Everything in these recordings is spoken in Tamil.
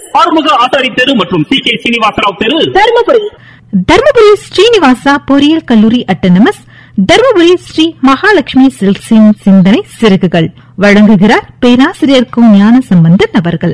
ஆறுமுக ஆசாரி தெரு மற்றும் சி கே சீனிவாசராவ் தெரு தருமபுரி தர்மபுரி ஸ்ரீனிவாசா பொறியியல் கல்லூரி அட்டனமஸ் தர்மபுரி ஸ்ரீ மகாலட்சுமி சில்க்ஸின் சிந்தனை சிறகுகள் வழங்குகிறார் பேராசிரியர் கு ஞான சம்பந்தன் அவர்கள்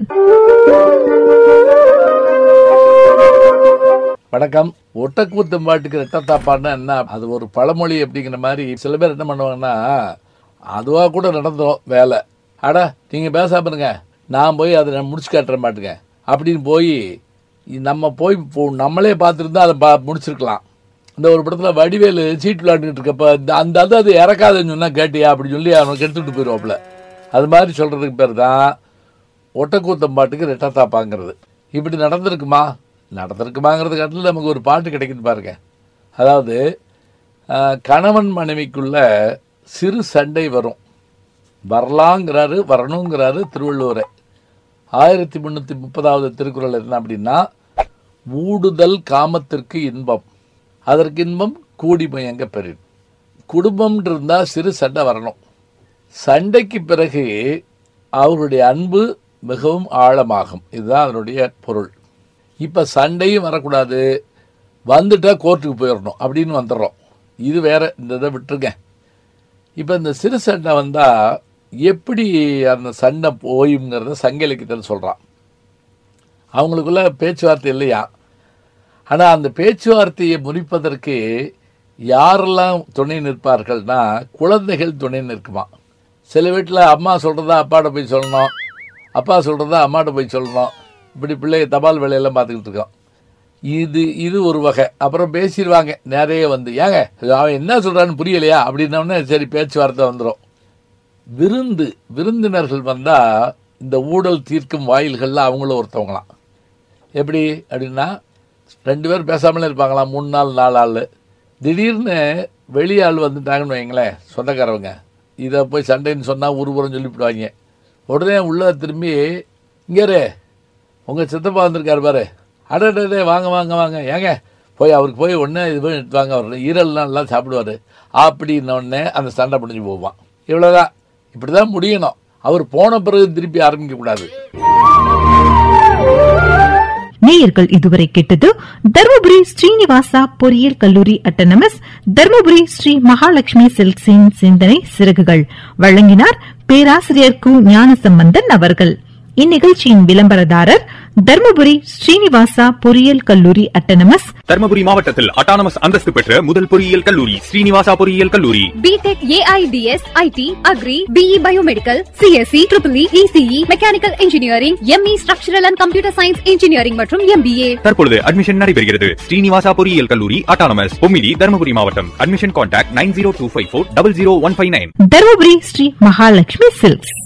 வணக்கம் ஒட்டக்கூத்தம் பாட்டுக்கு ரெட்டத்தாப்பான்னா என்ன அது ஒரு பழமொழி அப்படிங்கிற மாதிரி சில பேர் என்ன பண்ணுவாங்கன்னா அதுவாக கூட நடந்துரும் வேலை அட நீங்கள் பேசாம இருங்க நான் போய் அதை நான் முடிச்சு காட்டுற மாட்டுங்க அப்படின்னு போய் நம்ம போய் போ- நம்மளே பார்த்துருந்தா அதை பா முடிச்சிருக்கலாம் இந்த ஒரு படத்தில் வடிவேலு சீட் விளையாண்டுட்டு இருக்கப்ப இந்த அந்த அது அது இறக்காதுன்னு சொன்னால் கேட்டியா அப்படின்னு சொல்லி அவனுக்கு எடுத்துகிட்டு போயிடுவாப்புல அது மாதிரி சொல்கிறதுக்கு பேர் தான் ஒட்டக்கூத்தம் பாட்டுக்கு ரெட்டத்தாப்பாங்கிறது இப்படி நடந்திருக்குமா நடந்திருக்குமாங்கிறது காட்டில் நமக்கு ஒரு பாட்டு கிடைக்குது பாருங்க அதாவது ஆஹ், கணவன் மனைவிக்குள்ள சிறு சண்டை வரும் வரலாங்கிறாரு வரணுங்கிறாரு திருவள்ளுவரை ஆயிரத்தி முந்நூற்றி முப்பதாவது திருக்குறள் என்ன அப்படின்னா ஊடுதல் காமத்திற்கு இன்பம் அதற்கு இன்பம் கூடி மயங்க பெறின் குடும்பம் இருந்தால் சிறு சண்டை வரணும் சண்டைக்கு பிறகு அவருடைய அன்பு மிகவும் ஆழமாகும் இதுதான் அதனுடைய பொருள் இப்போ சண்டையும் வரக்கூடாது வந்துட்டா கோர்ட்டுக்கு போயிடணும் அப்படின்னு வந்துடுறோம் இது வேற இந்த இதை விட்டுருங்க இப்போ இந்த சிறு சண்டை வந்தால் எப்படி அந்த சண்டை போயுங்கிறத சங்க இலக்கியத்தில் சொல்கிறான் அவங்களுக்குள்ள பேச்சுவார்த்தை இல்லையா ஆனால் அந்த பேச்சுவார்த்தையை முறிப்பதற்கு யாரெல்லாம் துணை நிற்பார்கள்னா குழந்தைகள் துணை நிற்குமா சில வீட்டில் அம்மா சொல்கிறதா அப்பாட்ட போய் சொல்லணும் அப்பா சொல்கிறதா அம்மாட்ட போய் சொல்லணும் இப்படி பிள்ளை தபால் வேலையெல்லாம் பார்த்துக்கிட்டு இருக்கோம் இது இது ஒரு வகை அப்புறம் பேசிடுவாங்க நிறைய வந்து ஏங்க அவன் என்ன சொல்கிறான்னு புரியலையா அப்படின்னோடனே சரி பேச்சுவார்த்தை வந்துடும் விருந்து விருந்தினர்கள் வந்தால் இந்த ஊழல் தீர்க்கும் வாயில்களில் அவங்களும் ஒருத்தவங்களாம் எப்படி அப்படின்னா ரெண்டு பேர் பேசாமலே இருப்பாங்களாம் மூணு நாள் நாலு ஆள் திடீர்னு வெளி ஆள் வந்துட்டாங்கன்னு வைங்களேன் சொந்தக்காரவங்க இதை போய் சண்டைன்னு சொன்னால் உருவரம் சொல்லிவிடுவாங்க உடனே உள்ள திரும்பி இங்கே உங்கள் சித்தப்பா வந்திருக்காரு பாரு அடடே வாங்க வாங்க வாங்க ஏங்க போய் அவருக்கு போய் ஒன்றே இது போய் எடுத்து வாங்க அவர் ஈரல்லாம் எல்லாம் சாப்பிடுவார் அப்படின்ன உடனே அந்த சண்டை முடிஞ்சு போவான் இவ்வளோதான் இப்படி தான் முடியணும் அவர் போன பிறகு திருப்பி ஆரம்பிக்கக்கூடாது நேயர்கள் இதுவரை கேட்டது தர்மபுரி ஸ்ரீனிவாசா பொறியியல் கல்லூரி அட்டனமஸ் தர்மபுரி ஸ்ரீ மகாலட்சுமி சில்க்ஸின் சிந்தனை சிறகுகள் வழங்கினார் பேராசிரியர் கு ஞானசம்பந்தன் அவர்கள் இந்நிகழ்ச்சியின் விளம்பரதாரர் தர்மபுரி ஸ்ரீனிவாசா பொறியியல் கல்லூரி அட்டனமஸ் தர்மபுரி மாவட்டத்தில் அட்டானமஸ் அந்தஸ்து பெற்ற முதல் பொறியியல் கல்லூரி ஸ்ரீனிவாசா பொறியியல் கல்லூரி BTech AIDS IT agri BE biomedical CSC triple ECE mechanical engineering ME structural and computer science engineering மற்றும் எம்பிஏ தற்பொழுது அட்மிஷன் நடைபெறுகிறது ஸ்ரீனிவாசா பொறியியல் கல்லூரி அட்டானமஸ் பொமிலி தர்மபுரி மாவட்டம் admission contact nine zero two five four double zero one five nine Dharmapuri Sri Mahalakshmi silks